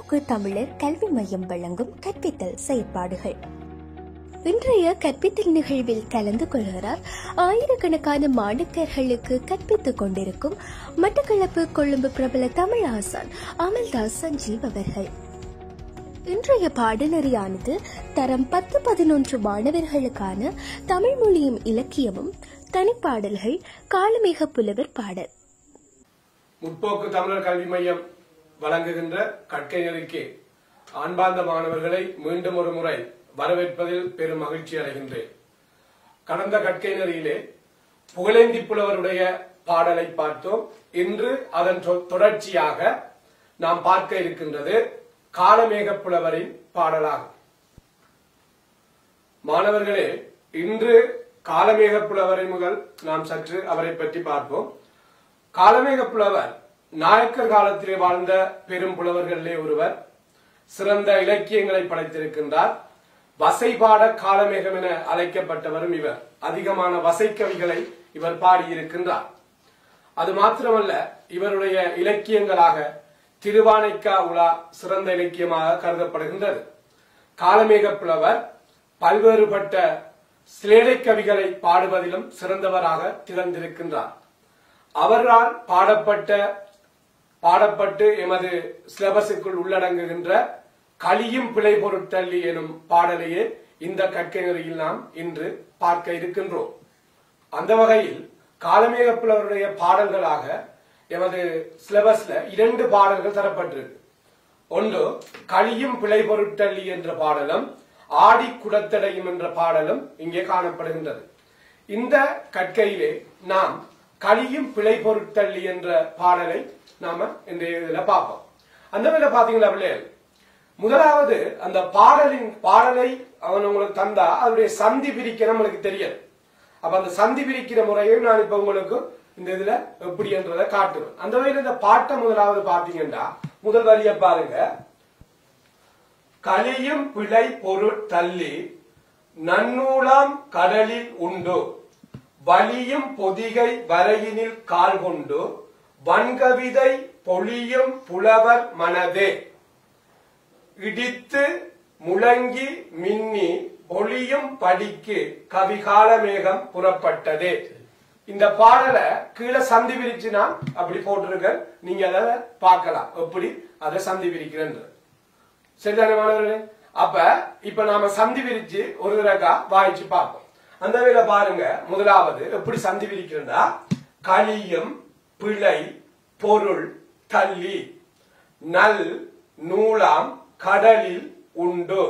முற்போக்கு தமிழர் கல்வி மையம் வழங்கும் கற்பித்தல் செயற்பாடுகள் இன்றைய கற்பித்தல் நிகழ்வில் கலந்து கொள்கிறார் ஆயிரக்கணக்கான மாணக்கர்களுக்கு கற்பித்துக் கொண்டிருக்கும் மட்டக்களப்பு கொழும்பு பிரபல தமிழ் ஆசான் அமல்தாஸ் சஞ்சீவ் அவர்கள் இன்றைய பாடநெறியானது தரம் பத்து பதினொன்று மாணவர்களுக்கான தமிழ் மொழியும் இலக்கியமும் தனிப்பாடல்கள் காலமேக புலவர் பாடல் முற்போக்கு தமிழர் கல்வி மையம் வழங்குகின்ற கற்கை நெறிக்கு ஆண்பார்ந்த மாணவர்களை மீண்டும் ஒரு முறை வரவேற்பதில் பெரும் மகிழ்ச்சி அடைகின்றேன் கடந்த கற்கை நெறியிலே புகழேந்தி புலவருடைய பாடலை பார்த்தோம் இன்று அதன் தொ- தொடர்ச்சியாக நாம் பார்க்க இருக்கின்றது காலமேக புலவரின் பாடலாகும் மாணவர்களே இன்று காலமேக புலவரை முதல் நாம் சற்று அவரை பற்றி பார்ப்போம் காலமேக புலவர் நாயக்கர் காலத்திலே வாழ்ந்த பெரும் புலவர்களிலே ஒருவர் சிறந்த இலக்கியங்களை படைத்திருக்கின்றார் வசைபாட காலமேகம் என அழைக்கப்பட்டவரும் இவர் அதிகமான வசைக்கவிகளை இவர் பாடியிருக்கின்றார் அது மாத்திரமல்ல இவருடைய இலக்கியங்களாக திருவானைக்கா உலா சிறந்த இலக்கியமாக கருதப்படுகின்றது காலமேக புலவர் பல்வேறுபட்ட சிலேடை கவிகளை பாடுவதிலும் சிறந்தவராக திறந்திருக்கின்றார் அவரால் பாடப்பட்ட பாடப்பட்டு எமது சிலபஸுக்குள் உள்ளடங்குகின்ற களியும் பிழை பொருட்டல்லி எனும் பாடலையே இந்த கற்கை நெறியில் நாம் இன்று பார்க்க இருக்கின்றோம் அந்த வகையில் காலமேக புலவருடைய பாடல்களாக எமது சிலபஸ்ல இரண்டு பாடல்கள் தரப்பட்டிருக்கு ஒன்று களியும் பிழை பொருட்டல்லி என்ற பாடலும் ஆடி குடத்தடையும் என்ற பாடலும் இங்கே காணப்படுகின்றது இந்த கற்கையிலே நாம் களியும் பிழை பொருட்டல்லி என்ற பாடலை நாம இந்த இதுல பார்ப்போம் அந்த வேலை பாத்தீங்களா பிள்ளைகள் முதலாவது அந்த பாடலின் பாடலை அவன் உங்களுக்கு தந்தா அதனுடைய சந்தி பிரிக்க நம்மளுக்கு தெரியாது அப்ப அந்த சந்தி பிரிக்கிற முறையும் நான் இப்ப உங்களுக்கு இந்த இதுல எப்படி என்றதை காட்டுவேன் அந்த வகையில் இந்த பாட்டை முதலாவது பாத்தீங்கன்னா முதல் வரிய பாருங்க கலியும் பிழை பொருள் தள்ளி நன்னூலாம் கடலில் உண்டு வலியும் பொதிகை வரையினில் கால் கொண்டு வன்கவிதை பொழியும் புலவர் மனதே இடித்து முழங்கி மின்னி ஒளியும் படிக்கு கவிகால மேகம் புறப்பட்டதே இந்த பாடலை கீழே சந்தி விரிச்சு நான் அப்படி போட்டிருக்க நீங்க அதை பார்க்கலாம் எப்படி அதை சந்தி விரிக்கிறேன் சரிதானே மாணவர்களே அப்ப இப்ப நாம சந்தி விரிச்சு ஒரு தடக்கா வாய்ச்சு பார்ப்போம் அந்த வேலை பாருங்க முதலாவது எப்படி சந்தி விரிக்கிறதா களியும் பிழை பொருள் தள்ளி நல் நூலாம் கடலில் உண்டு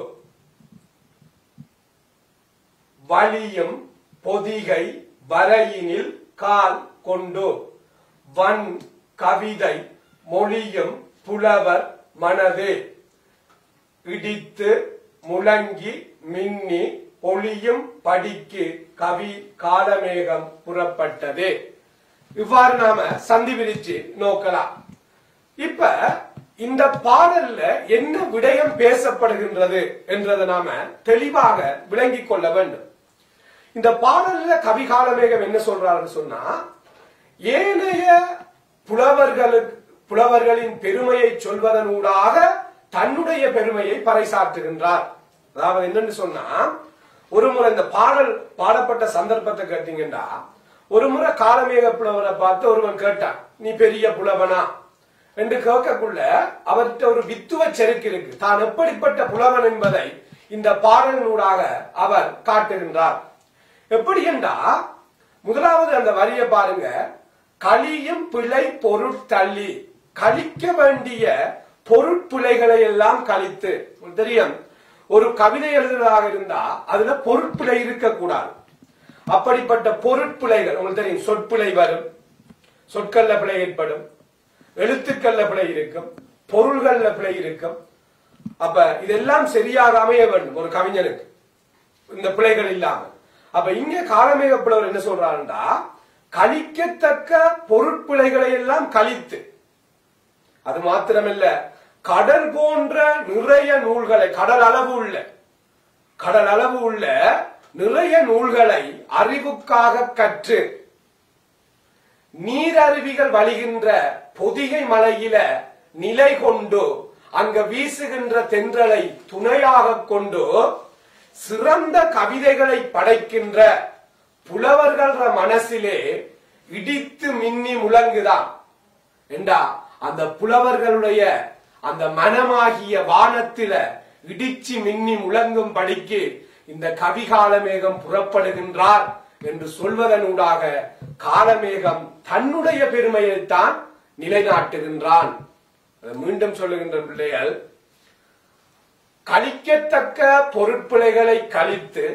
வலியும் பொதிகை வரையினில் கால் கொண்டு வன் கவிதை மொழியும் புலவர் மனதே இடித்து முழங்கி மின்னி ஒளியும் படிக்கு கவி காலமேகம் புறப்பட்டதே இவ்வாறு நாம சந்தி விரிச்சு நோக்கலாம் இப்ப இந்த பாடல்ல என்ன விடயம் பேசப்படுகின்றது என்றதை நாம தெளிவாக விளங்கிக் கொள்ள வேண்டும் இந்த பாடல்ல கவிகாலமேகம் என்ன சொல்றாருன்னு சொன்னா ஏனைய புலவர்களுக்கு புலவர்களின் பெருமையை சொல்வதனூடாக தன்னுடைய பெருமையை பறைசாற்றுகின்றார் அதாவது என்னன்னு சொன்னா ஒரு முறை இந்த பாடல் பாடப்பட்ட சந்தர்ப்பத்தை கேட்டீங்கன்னா ஒரு முறை காலமேக புலவரை பார்த்து ஒருவன் கேட்டான் நீ பெரிய புலவனா என்று கேட்கக்குள்ள அவர்கிட்ட ஒரு வித்துவ செருக்கு இருக்கு தான் எப்படிப்பட்ட புலவன் என்பதை இந்த பாடலினூடாக அவர் காட்டுகின்றார் எப்படி என்றா முதலாவது அந்த வரியை பாருங்க களியும் பிழை பொருட்தள்ளி கழிக்க வேண்டிய பொருட்பிழைகளை எல்லாம் கழித்து உங்களுக்கு தெரியும் ஒரு கவிதை எழுதுவதாக இருந்தா அதுல பொருட்பிழை இருக்கக்கூடாது அப்படிப்பட்ட பொருட்பிழைகள் உங்களுக்கு தெரியும் சொற்பிழை வரும் சொற்கள்ல பிழை ஏற்படும் எழுத்துக்கள்ல பிழை இருக்கும் பொருள்கள்ல பிழை இருக்கும் அப்ப இதெல்லாம் சரியாக அமைய வேண்டும் ஒரு கவிஞனுக்கு இந்த பிழைகள் இல்லாம அப்ப இங்க காலமேக புலவர் என்ன சொல்றாருன்னா கழிக்கத்தக்க பொருட்பிழைகளை எல்லாம் கழித்து அது மாத்திரமல்ல கடல் போன்ற நிறைய நூல்களை கடல் அளவு உள்ள கடல் அளவு உள்ள நிறைய நூல்களை அறிவுக்காக கற்று நீரருவிகள் வழிகின்ற பொதிகை மலையில நிலை கொண்டு அங்க வீசுகின்ற தென்றலை துணையாக கொண்டு சிறந்த கவிதைகளை படைக்கின்ற புலவர்கள் மனசிலே இடித்து மின்னி முழங்குதான் என்றா அந்த புலவர்களுடைய அந்த மனமாகிய வானத்தில இடிச்சு மின்னி முழங்கும் படிக்கு இந்த கவி காலமேகம் புறப்படுகின்றார் என்று சொல்வதனூடாக காலமேகம் தன்னுடைய பெருமையைத்தான் நிலைநாட்டுகின்றான் அதை மீண்டும் சொல்லுகின்ற பிள்ளைகள் கழிக்கத்தக்க பொருட்பிழைகளை கழித்து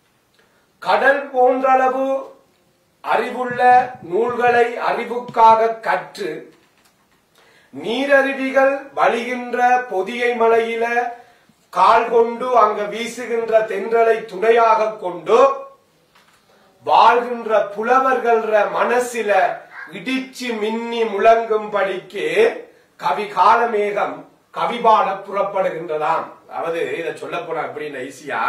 கடல் போன்றளவு அறிவுள்ள நூல்களை அறிவுக்காக கற்று நீரருவிகள் வழிகின்ற பொதிகை மலையில கால் கொண்டு அங்க வீசுகின்ற தென்றலை துணையாக கொண்டு வாழ்கின்ற புலவர்கள மனசில இடிச்சு மின்னி முழங்கும் படிக்கு கவி காலமேகம் கவிபாட புறப்படுகின்றதாம் அதாவது இதை சொல்ல போனா அப்படின்னு ஈஸியா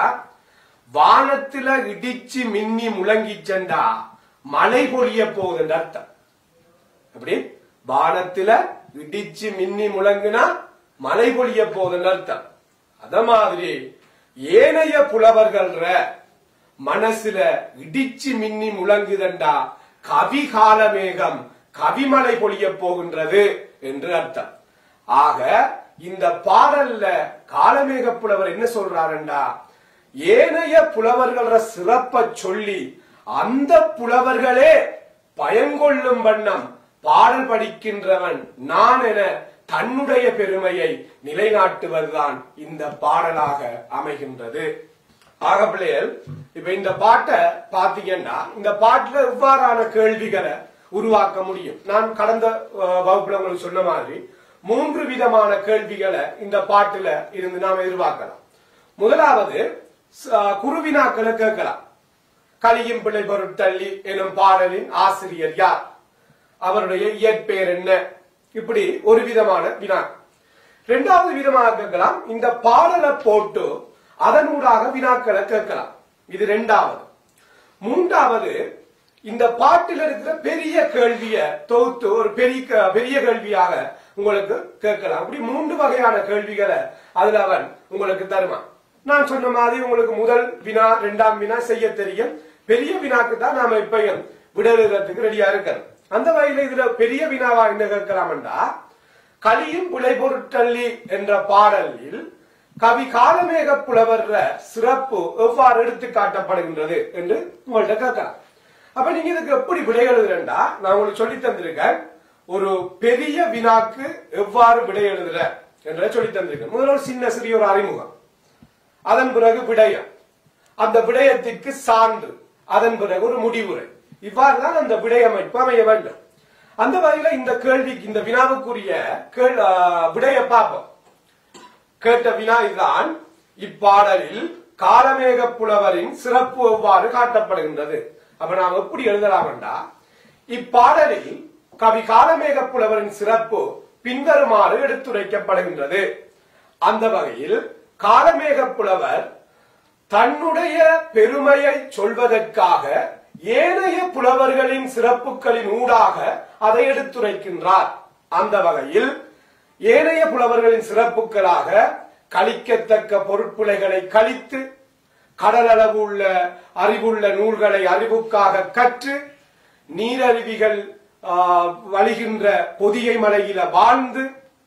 வானத்துல இடிச்சு மின்னி முழங்கி சென்றா மழை பொழிய போகுதுன்ற அர்த்தம் அப்படி வானத்துல இடிச்சு மின்னி முழங்குனா மழை பொழிய போகுதுன்னு அர்த்தம் அத மாதிரி ஏனைய புலவர்கள்ற மனசுல இடிச்சு மின்னி முழங்குதண்டா கவி காலமேகம் கவிமலை பொழிய போகின்றது என்று அர்த்தம் ஆக இந்த பாடல்ல காலமேக புலவர் என்ன சொல்றாருண்டா ஏனைய புலவர்கள சிறப்ப சொல்லி அந்த புலவர்களே பயங்கொள்ளும் வண்ணம் பாடல் படிக்கின்றவன் நான் என தன்னுடைய பெருமையை நிலைநாட்டுவதுதான் இந்த பாடலாக அமைகின்றது ஆக பிள்ளைகள் இப்ப இந்த பாட்டை பாத்தீங்கன்னா இந்த பாட்டுல இவ்வாறான கேள்விகளை உருவாக்க முடியும் நான் கடந்த அஹ், வகுப்புல உங்களுக்கு சொன்ன மாதிரி மூன்று விதமான கேள்விகளை இந்த பாட்டுல இருந்து நாம் எதிர்பார்க்கலாம் முதலாவது ச- குருவினாக்களை கேட்கலாம் கலியும் பிள்ளை பொருட்தள்ளி எனும் பாடலின் ஆசிரியர் யார் அவருடைய இயற்பெயர் என்ன இப்படி ஒரு விதமான வினா இரண்டாவது விதமாக கேட்கலாம் இந்த பாடலை போட்டு அதனூடாக வினாக்களை கேட்கலாம் இது இரண்டாவது மூன்றாவது இந்த பாட்டில் இருக்கிற பெரிய கேள்விய தொகுத்து ஒரு பெரிய பெரிய கேள்வியாக உங்களுக்கு கேட்கலாம் அப்படி மூன்று வகையான கேள்விகளை அதுல அவன் உங்களுக்கு தருவான் நான் சொன்ன மாதிரி உங்களுக்கு முதல் வினா இரண்டாம் வினா செய்ய தெரியும் பெரிய வினாக்கு தான் நாம இப்பயும் விடையெழுதுறதுக்கு ரெடியா இருக்கிறோம் அந்த வகையில இதுல பெரிய வினாவா என்ன கேட்கலாம்டா கலியும் பிழை பொருட்டள்ளி என்ற பாடலில் கவி காலமேக புலவர்ற சிறப்பு எவ்வாறு எடுத்து காட்டப்படுகின்றது என்று உங்கள்ட்ட கேட்கலாம் அப்ப நீங்க இதுக்கு எப்படி விடை எழுதுறேன்டா நான் உங்களுக்கு சொல்லி தந்திருக்கேன் ஒரு பெரிய வினாக்கு எவ்வாறு விடை எழுதுற என்ற சொல்லி தந்திருக்கேன் முதல்ல ஒரு சின்ன சிறிய ஒரு அறிமுகம் அதன் பிறகு விடயம் அந்த விடயத்திற்கு சான்று அதன் பிறகு ஒரு முடிவுரை இவ்வாறு தான் அந்த விடயமைப்பு அமைய வேண்டும் அந்த வகையில இந்த கேள்விக்கு இந்த வினாவுக்குரிய கேள் ஆ, விடைய பார்ப்போம் கேட்ட வினா இதுதான் இப்பாடலில் காலமேக புலவரின் சிறப்பு எவ்வாறு காட்டப்படுகின்றது அப்ப நாம் எப்படி எழுதலாம்டா இப்பாடலில் கவி காலமேக புலவரின் சிறப்பு பின்வருமாறு எடுத்துரைக்கப்படுகின்றது அந்த வகையில் காலமேக புலவர் தன்னுடைய பெருமையை சொல்வதற்காக ஏனைய புலவர்களின் சிறப்புகளின் ஊடாக அதை எடுத்துரைக்கின்றார் அந்த வகையில் ஏனைய புலவர்களின் சிறப்புகளாக கழிக்கத்தக்க பொருட்புலைகளை கழித்து கடலளவு உள்ள அறிவுள்ள நூல்களை அறிவுக்காக கற்று நீரருவிகள் ஆ, வழிகின்ற பொதிகை மலையில வாழ்ந்து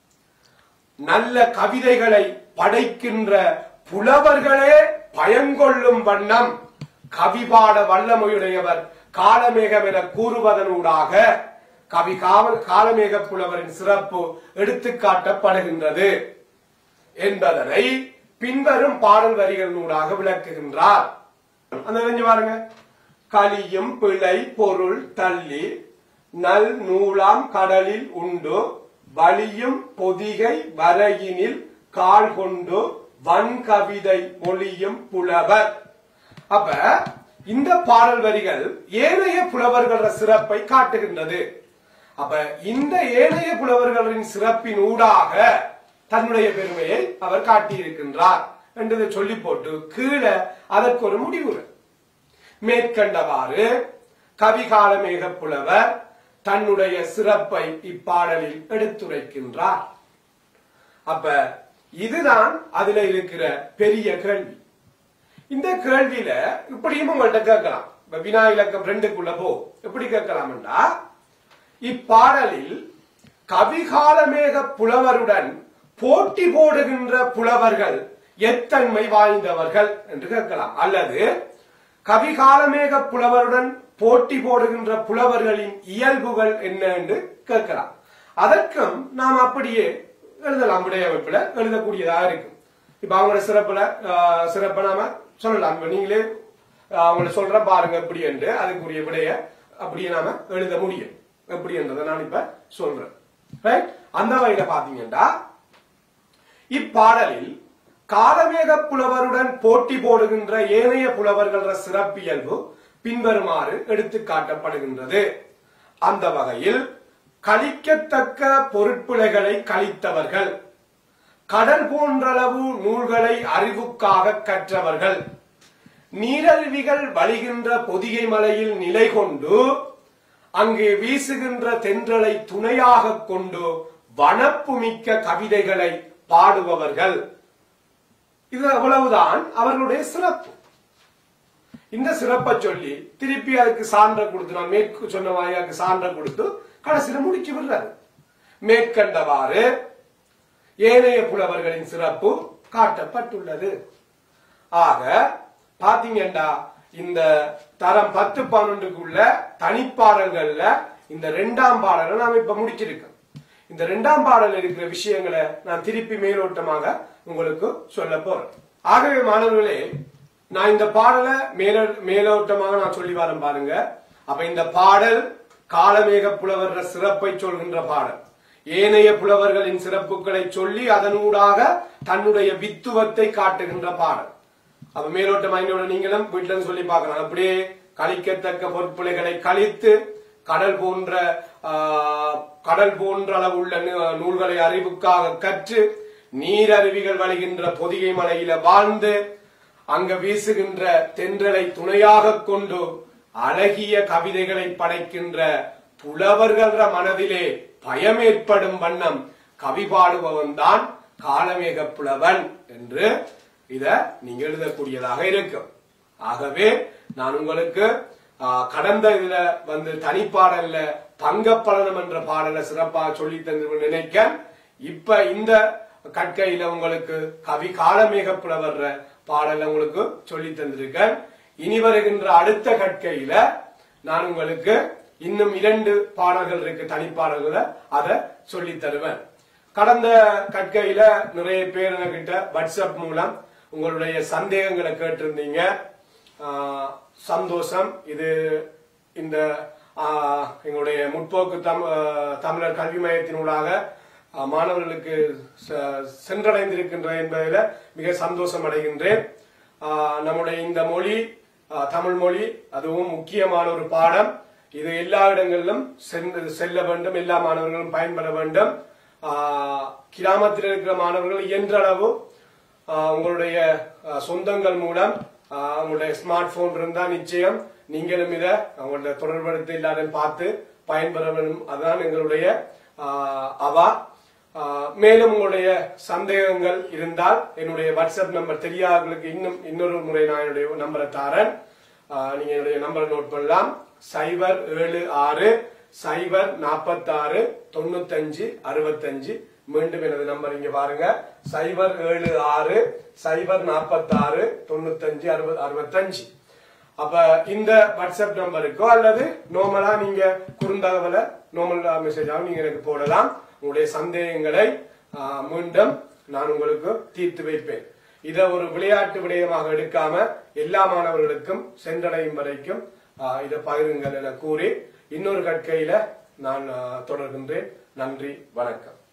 நல்ல கவிதைகளை படைக்கின்ற புலவர்களே பயங்கொள்ளும் வண்ணம் கவிபாட வல்லமையுடையவர் காலமேகம் என கூறுவதனூடாக கவி காவல் காலமேக புலவரின் சிறப்பு எடுத்துக்காட்டப்படுகின்றது என்பதனை பின்வரும் பாடல் வரிகளினூடாக விளக்குகின்றார் அந்த தெரிஞ்சு பாருங்க கலியும் பிழை பொருள் தள்ளி நல் நூலாம் கடலில் உண்டு வலியும் பொதிகை வரையினில் கால் கொண்டு வன்கவிதை மொழியும் புலவர் அப்ப இந்த பாடல் வரிகள் ஏனைய புலவர்கள சிறப்பை காட்டுகின்றது அப்ப இந்த ஏனைய புலவர்களின் சிறப்பின் ஊடாக தன்னுடைய பெருமையை அவர் காட்டியிருக்கின்றார் என்றதை சொல்லி போட்டு கீழே அதற்கு ஒரு முடிவு மேற்கண்டவாறு கவிகாலமேக புலவர் தன்னுடைய சிறப்பை இப்பாடலில் எடுத்துரைக்கின்றார் அப்ப இதுதான் அதுல இருக்கிற பெரிய கேள்வி இந்த கேள்வியில இப்படியும் உங்கள்ட்ட கேட்கலாம் இப்ப வினா இலக்கம் ரெண்டுக்குள்ள போ எப்படி கேட்கலாம்டா இப்பாடலில் கவிகாலமேக புலவருடன் போட்டி போடுகின்ற புலவர்கள் எத்தன்மை வாய்ந்தவர்கள் என்று கேட்கலாம் அல்லது கவிகாலமேக புலவருடன் போட்டி போடுகின்ற புலவர்களின் இயல்புகள் என்ன என்று கேட்கலாம் அதற்கும் நாம் அப்படியே எழுதலாம் விடையமைப்புல எழுதக்கூடியதாக இருக்கும் இப்ப அவங்களோட சிறப்புல ஆஹ், சிறப்பை நாம சொல்லலாம் இப்ப நீங்களே ஆஹ், அவங்கள சொல்ற பாருங்க எப்படி என்று அதுக்குரிய விடைய அப்படியே நாம எழுத முடியும் எப்படி என்றதை நான் இப்ப சொல்றேன் ரைட் அந்த வகையில பாத்தீங்கன்னா இப்பாடலில் காலமேக புலவருடன் போட்டி போடுகின்ற ஏனைய புலவர்கள சிறப்பியல்பு பின்வருமாறு எடுத்து காட்டப்படுகின்றது அந்த வகையில் கழிக்கத்தக்க பொருட்பிழைகளை கழித்தவர்கள் கடல் போன்றளவு நூல்களை அறிவுக்காக கற்றவர்கள் நீரருவிகள் வழிகின்ற பொதிகை மலையில் நிலை கொண்டு அங்கே வீசுகின்ற தென்றலை துணையாக கொண்டு வனப்புமிக்க கவிதைகளை பாடுபவர்கள் இது அவ்வளவுதான் அவர்களுடைய சிறப்பு இந்த சிறப்பை சொல்லி திருப்பி அதுக்கு சான்ற கொடுத்து நான் மேற்கு சொன்ன மாதிரி அதுக்கு சான்ற கொடுத்து கடைசியில முடிச்சு விடுறாரு மேற்கண்டவாறு ஏனைய புலவர்களின் சிறப்பு காட்டப்பட்டுள்ளது ஆக பாத்தீங்கன்னா இந்த தரம் பத்து பன்னெண்டுக்குள்ள தனிப்பாடல்கள்ல இந்த ரெண்டாம் பாடலை நாம இப்ப முடிச்சிருக்கோம் இந்த ரெண்டாம் பாடல் இருக்கிற விஷயங்களை நான் திருப்பி மேலோட்டமாக உங்களுக்கு சொல்ல போறேன் ஆகவே மாணவர்களே நான் இந்த பாடலை மேல மேலோட்டமாக நான் சொல்லி வரேன் பாருங்க அப்ப இந்த பாடல் காலமேக புலவர்ற சிறப்பை சொல்கின்ற பாடல் ஏனைய புலவர்களின் சிறப்புகளை சொல்லி அதனூடாக தன்னுடைய வித்துவத்தை காட்டுகின்ற பாடல் அப்ப மேலோட்டமா என்னோட நீங்களும் வீட்டுல இருந்து சொல்லி பார்க்கலாம் அப்படியே கழிக்கத்தக்க பொருட்பிழைகளை கழித்து கடல் போன்ற ஆஹ், கடல் போன்ற அளவுள்ள நூ- நூல்களை அறிவுக்காக கற்று நீரருவிகள் வழிகின்ற பொதிகை மலையில வாழ்ந்து அங்க வீசுகின்ற தென்றலை துணையாக கொண்டு அழகிய கவிதைகளை படைக்கின்ற புலவர்கள மனதிலே பயம் ஏற்படும் வண்ணம் கவி பாடுபவன் தான் காலமேக புலவன் என்று இத நீங்க எழுதக்கூடியதாக இருக்கும் ஆகவே நான் உங்களுக்கு ஆ, கடந்த இதுல வந்து தனிப்பாடல்ல பங்கப்பலனம் என்ற பாடலை சிறப்பாக சொல்லி தந்து நினைக்க இப்ப இந்த கற்கையில உங்களுக்கு கவி காலமேக புலவர்ற பாடலை உங்களுக்கு சொல்லி தந்திருக்கேன் இனி வருகின்ற அடுத்த கற்கையில நான் உங்களுக்கு இன்னும் இரண்டு பாடல்கள் இருக்கு தனிப்பாடல்களை அதை சொல்லி தருவேன் கடந்த கற்கையில நிறைய பேர் கிட்ட வாட்ஸ்அப் மூலம் உங்களுடைய சந்தேகங்களை கேட்டிருந்தீங்க ஆஹ், சந்தோஷம் இது இந்த ஆஹ், எங்களுடைய முற்போக்கு தம்- ஆஹ், தமிழர் கல்வி மையத்தினூடாக ஆஹ், மாணவர்களுக்கு செ- சென்றடைந்திருக்கின்ற என்பதில் மிக சந்தோஷம் அடைகின்றேன் ஆஹ், நம்முடைய இந்த மொழி ஆஹ், தமிழ் மொழி அதுவும் முக்கியமான ஒரு பாடம் இது எல்லா இடங்களிலும் சென்று செல்ல வேண்டும் எல்லா மாணவர்களும் பயன்பெற வேண்டும் ஆஹ், கிராமத்தில் இருக்கிற மாணவர்கள் இயன்ற அளவு ஆஹ், உங்களுடைய ஆஹ், சொந்தங்கள் மூலம் ஆஹ், உங்களுடைய ஸ்மார்ட் போன் இருந்தா நிச்சயம் நீங்களும் இதை உங்களுடைய தொடர்படுத்தி எல்லாரும் பார்த்து பயன்பெற வேண்டும் அதுதான் எங்களுடைய ஆஹ், அவா ஆஹ், மேலும் உங்களுடைய சந்தேகங்கள் இருந்தால் என்னுடைய வாட்ஸ்அப் நம்பர் தெரியாதவர்களுக்கு இன்னும் இன்னொரு முறை நான் என்னுடைய நம்பரை தாரேன் ஆஹ், நீங்க என்னுடைய நம்பரை நோட் பண்ணலாம் சைபர் ஏழு ஆறு சைபர் நாற்பத்தாறு தொண்ணூத்தஞ்சு அறுபத்தஞ்சு மீண்டும் எனது நம்பர் இங்க பாருங்க சைபர் ஏழு ஆறு சைபர் நாற்பத்தாறு தொண்ணூத்தஞ்சு அறுபது அறுபத்தஞ்சு அப்ப இந்த வாட்ஸ்அப் நம்பருக்கோ அல்லது நார்மலா நீங்க குறுந்தகவலை நார்மல் மெசேஜாகவும் நீங்க எனக்கு போடலாம் உங்களுடைய சந்தேகங்களை ஆஹ், மீண்டும் நான் உங்களுக்கு தீர்த்து வைப்பேன் இதை ஒரு விளையாட்டு விடயமாக எடுக்காம எல்லா மாணவர்களுக்கும் சென்றடையும் வரைக்கும் ஆஹ், இதை பகிருங்கள் என கூறி இன்னொரு கற்கையில நான் ஆஹ், தொடர்கின்றேன் நன்றி வணக்கம்